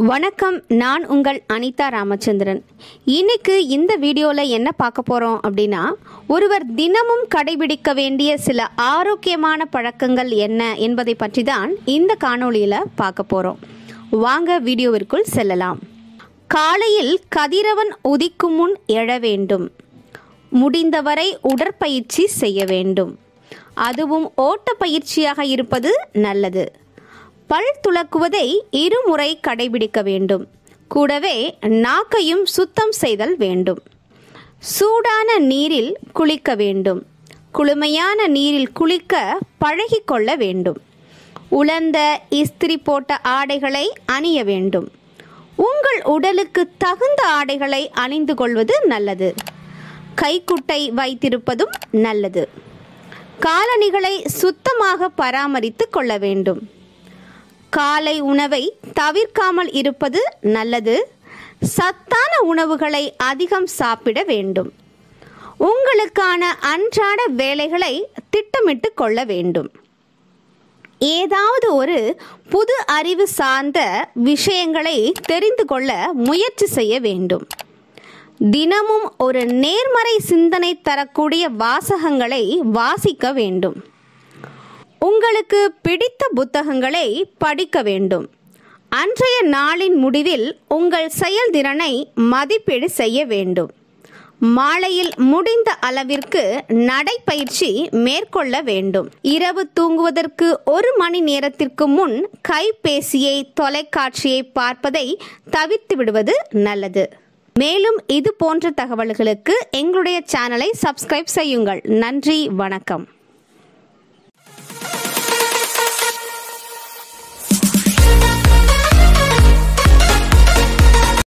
வணக்கம் நான் உங்கள் அனிதா ராமச்சந்திரன் இன்னைக்கு இந்த வீடியோவில் என்ன பார்க்க போகிறோம் அப்படின்னா ஒருவர் தினமும் கடைபிடிக்க வேண்டிய சில ஆரோக்கியமான பழக்கங்கள் என்ன என்பதை பற்றி தான் இந்த காணொளியில் பார்க்க போகிறோம் வாங்க வீடியோவிற்குள் செல்லலாம் காலையில் கதிரவன் உதிக்கும் முன் எழ வேண்டும் முடிந்தவரை உடற்பயிற்சி செய்ய வேண்டும் அதுவும் ஓட்ட பயிற்சியாக இருப்பது நல்லது பல் துலக்குவதை இருமுறை கடைபிடிக்க வேண்டும் கூடவே நாக்கையும் சுத்தம் செய்தல் வேண்டும் சூடான நீரில் குளிக்க வேண்டும் குளுமையான நீரில் குளிக்க பழகிக்கொள்ள வேண்டும் உலர்ந்த இஸ்திரி போட்ட ஆடைகளை அணிய வேண்டும் உங்கள் உடலுக்கு தகுந்த ஆடைகளை அணிந்து கொள்வது நல்லது கைக்குட்டை வைத்திருப்பதும் நல்லது காலணிகளை சுத்தமாக பராமரித்து கொள்ள வேண்டும் காலை உணவை தவிர்க்காமல் இருப்பது நல்லது சத்தான உணவுகளை அதிகம் சாப்பிட வேண்டும் உங்களுக்கான அன்றாட வேலைகளை திட்டமிட்டு கொள்ள வேண்டும் ஏதாவது ஒரு புது அறிவு சார்ந்த விஷயங்களை தெரிந்து கொள்ள முயற்சி செய்ய வேண்டும் தினமும் ஒரு நேர்மறை சிந்தனை தரக்கூடிய வாசகங்களை வாசிக்க வேண்டும் உங்களுக்கு பிடித்த புத்தகங்களை படிக்க வேண்டும் அன்றைய நாளின் முடிவில் உங்கள் செயல்திறனை மதிப்பீடு செய்ய வேண்டும் மாலையில் முடிந்த அளவிற்கு நடைப்பயிற்சி மேற்கொள்ள வேண்டும் இரவு தூங்குவதற்கு ஒரு மணி நேரத்திற்கு முன் கைபேசியை தொலைக்காட்சியை பார்ப்பதை தவிர்த்து விடுவது நல்லது மேலும் இது போன்ற தகவல்களுக்கு எங்களுடைய சேனலை சப்ஸ்கிரைப் செய்யுங்கள் நன்றி வணக்கம்